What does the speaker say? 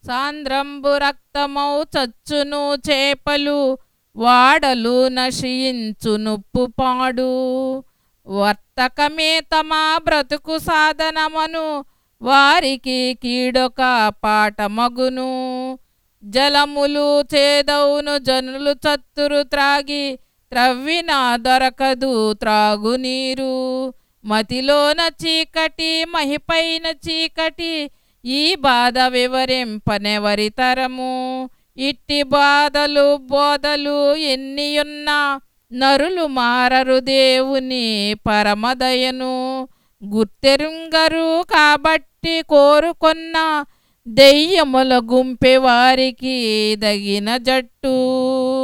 సాంద్రంబు రక్తమౌ చచ్చును చేపలు వాడలు నశించు నుప్పు పాడు వర్తకమే తమ బ్రతుకు సాధనమను వారికి కీడొక పాఠమగును జలములు చేదవును జనులు చత్తురు త్రాగి త్రవ్విన దొరకదు త్రాగునీరు మతిలోన చీకటి మహిపైన చీకటి ఈ బాధ వివరింపనెవరితరము ఇట్టి బాధలు బోధలు ఎన్నియున్నా నరులు మారరు దేవుని పరమదయను గుర్తెరుంగరు కాబట్టి కోరుకొన్న దెయ్యముల గుంపె వారికి దగిన జట్టు